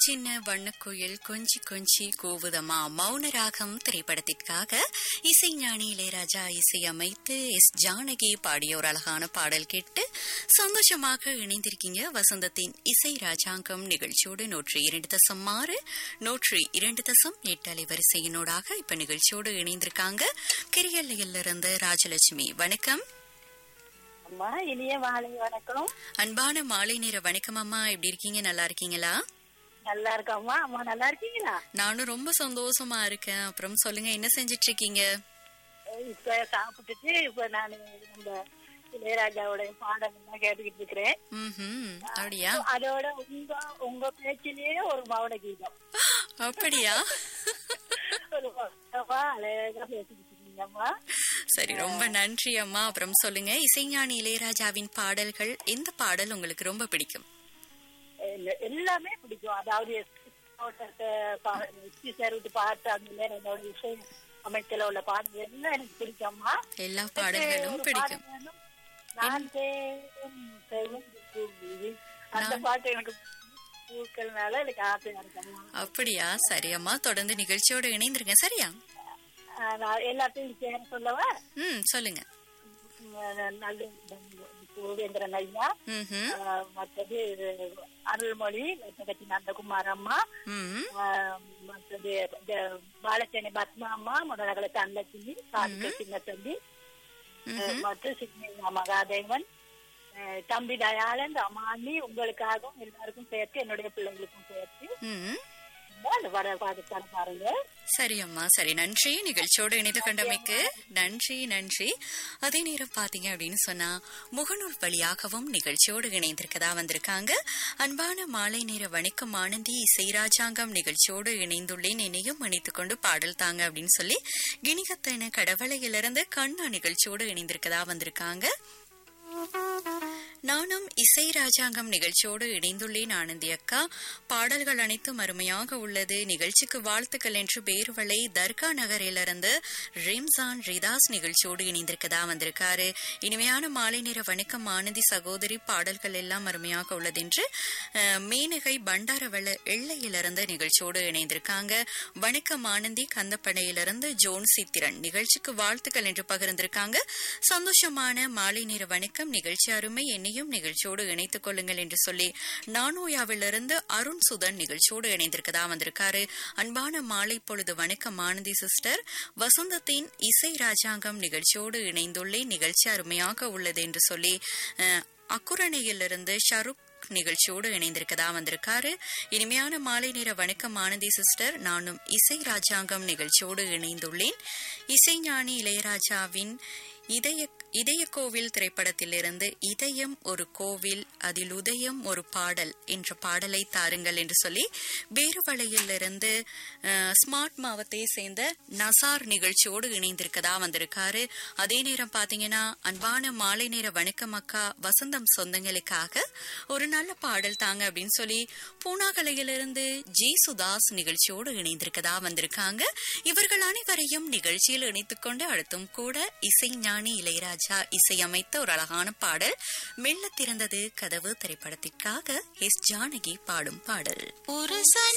சின்ன வண்ணக்குயில் கொஞ்சி கொஞ்சி கூவுதமா மௌன ராகம் திரைப்படத்திற்காக இசைஞானி இளையராஜா இசையமைத்து எஸ் ஜானகி பாடிய ஒரு அழகான பாடல் கேட்டு சந்தோஷமாக இணைந்திருக்கீங்க வசந்தத்தின் இசை ராஜாங்கம் நிகழ்ச்சியோடு நூற்றி இரண்டு தசம் ஆறு நூற்றி இரண்டு தசம் எட்டு அலைவரிசையினோடாக இப்ப நிகழ்ச்சியோடு இணைந்திருக்காங்க கிரியல்லையிலிருந்து ராஜலட்சுமி வணக்கம் அம்மா இனிய மாலை வணக்கம் அன்பான மாலை நேர வணக்கம் அம்மா எப்படி இருக்கீங்க நல்லா இருக்கீங்களா நல்லா இருக்கம்மா அம்மா நல்லா இருக்கீங்களா நானும் ரொம்ப சந்தோஷமா இருக்கேன் அப்புறம் சொல்லுங்க என்ன செஞ்சிட்டு இருக்கீங்க இப்ப சாப்பிட்டுட்டு இப்ப நான் நம்ம இளையராஜாவோட பாடல் எல்லாம் கேட்டுக்கிட்டு இருக்கிறேன் ம்ஹும். அப்படியா அதோட உங்க உங்க பேச்சிலேயே ஒரு மௌன கீதம் அப்படியா ஒரு மௌனமா அழகா பேசிக்கிட்டு இருக்கீங்கம்மா சரி ரொம்ப நன்றி அம்மா அப்புறம் சொல்லுங்க இசைஞானி இளையராஜாவின் பாடல்கள் எந்த பாடல் உங்களுக்கு ரொம்ப பிடிக்கும் எல்ல- எல்லாமே பிடிக்கும் அதாவது எஸ்பி சார் விட்டு பாட்டு அந்த நேரம் என்னோட இசை அமைச்சல உள்ள பாடல் எல்லாம் எனக்கு பிடிக்கும்மா எல்லா பாடல்களும் ஒரு பிடிக்கும் பாடல் வேணும். நான் தேடும் செவ்வந்தி பூவிழி. அந்த பாட்டு எனக்கு பூக்கள்னால எனக்கு ஆசையா இருக்கம்மா அப்படியா சரி அம்மா தொடர்ந்து நிகழ்ச்சியோட இணைந்திருங்க சரியா ஆஹ் நான் எல்லாத்தையும் சேர சொல்லவா ம் சொல்லுங்க உம் நல்ல பூவேந்திரன் ஐயா ம்ஹும். ஆஹ் மற்றது அருள்மொழி லட்சகத்தி நந்தகுமார் அம்மா ம் ஆஹ் மற்றது இந்த பாலச்சேனை பத்மா அம்மா முதலகல தனலட்சுமி கார்த்திகை சின்ன தம்பி ம்ஹும். மற்றும் சிக்னியா மகாதேவன் அஹ் தம்பி தயாளன் அமானி உங்களுக்காகவும் எல்லாருக்கும் சேர்த்து என்னுடைய பிள்ளைங்களுக்கும் சேர்த்து ம் அந்த வர பாடத்தான பாருங்க சரி அம்மா சரி நன்றி நிகழ்ச்சியோடு இணைந்து கொண்டமைக்கு நன்றி நன்றி அதே நேரம் பாத்தீங்க அப்படின்னு சொன்னா முகநூல் வழியாகவும் நிகழ்ச்சியோடு இணைந்திருக்கதா வந்திருக்காங்க அன்பான மாலை நேர வணக்கம் ஆனந்தி இசை ராஜாங்கம் நிகழ்ச்சியோடு இணைந்துள்ளேன் என்னையும் இணைத்துக் கொண்டு பாடல் தாங்க அப்படின்னு சொல்லி கிணிகத்தன கடவளையிலிருந்து கண்ணா நிகழ்ச்சியோடு இணைந்திருக்கதா வந்திருக்காங்க நானும் இசை ராஜாங்கம் நிகழ்ச்சியோடு இணைந்துள்ளேன் ஆனந்தி அக்கா பாடல்கள் அனைத்தும் அருமையாக உள்ளது நிகழ்ச்சிக்கு வாழ்த்துக்கள் என்று பேருவளை தர்கா நகரிலிருந்து ரிம்சான் ரிதாஸ் நிகழ்ச்சியோடு இணைந்திருக்கதா வந்திருக்காரு இனிமையான மாலை நேர வணக்கம் ஆனந்தி சகோதரி பாடல்கள் எல்லாம் அருமையாக உள்ளது என்று அஹ், மேனகை பண்டாரவள எல்லையிலிருந்து நிகழ்ச்சியோடு இணைந்திருக்காங்க வணக்கம் ஆனந்தி கந்தப்படையிலிருந்து ஜோன் சித்திரன் நிகழ்ச்சிக்கு வாழ்த்துக்கள் என்று பகிர்ந்திருக்காங்க சந்தோஷமான மாலை நேர வணக்கம் நிகழ்ச்சி அருமை என்னையும் நிகழ்ச்சியோடு இணைத்துக் கொள்ளுங்கள் என்று சொல்லி நானோயாவிலிருந்து அருண் சுதன் நிகழ்ச்சியோடு இணைந்திருக்கதா வந்திருக்காரு அன்பான மாலை பொழுது வணக்கம் ஆனந்தி சிஸ்டர் வசந்தத்தின் இசை ராஜாங்கம் நிகழ்ச்சியோடு இணைந்துள்ளேன் நிகழ்ச்சி அருமையாக உள்ளது என்று சொல்லி அஹ், அக்குரணையிலிருந்து ஷருக் நிகழ்ச்சியோடு இணைந்திருக்கதா வந்திருக்காரு இனிமையான மாலை நேர வணக்கம் ஆனந்தி சிஸ்டர் நானும் இசை ராஜாங்கம் நிகழ்ச்சியோடு இணைந்துள்ளேன் இசைஞானி இளையராஜாவின் இதய இதய கோவில் திரைப்படத்திலிருந்து இதயம் ஒரு கோவில் அதில் உதயம் ஒரு பாடல் என்ற பாடலை தாருங்கள் என்று சொல்லி வேறுவளையிலிருந்து அஹ், ஸ்மார்ட் மாவத்தை சேர்ந்த நசார் நிகழ்ச்சியோடு இணைந்திருக்கதா வந்திருக்காரு அதே நேரம் பாத்தீங்கன்னா அன்பான மாலை நேர வணக்கம் அக்கா வசந்தம் சொந்தங்களுக்காக ஒரு நல்ல பாடல் தாங்க அப்படின்னு சொல்லி பூனாகலையிலிருந்து ஜி சுதாஸ் நிகழ்ச்சியோடு இணைந்திருக்கதா வந்திருக்காங்க இவர்கள் அனைவரையும் நிகழ்ச்சியில் இணைத்துக் கொண்டு அடுத்தும் கூட இசைஞானி இளையராஜா இசையமைத்த ஒரு அழகான பாடல் மெல்ல திறந்தது கதவு திரைப்படத்திற்காக எஸ் ஜானகி பாடும் பாடல் ஒரு சனி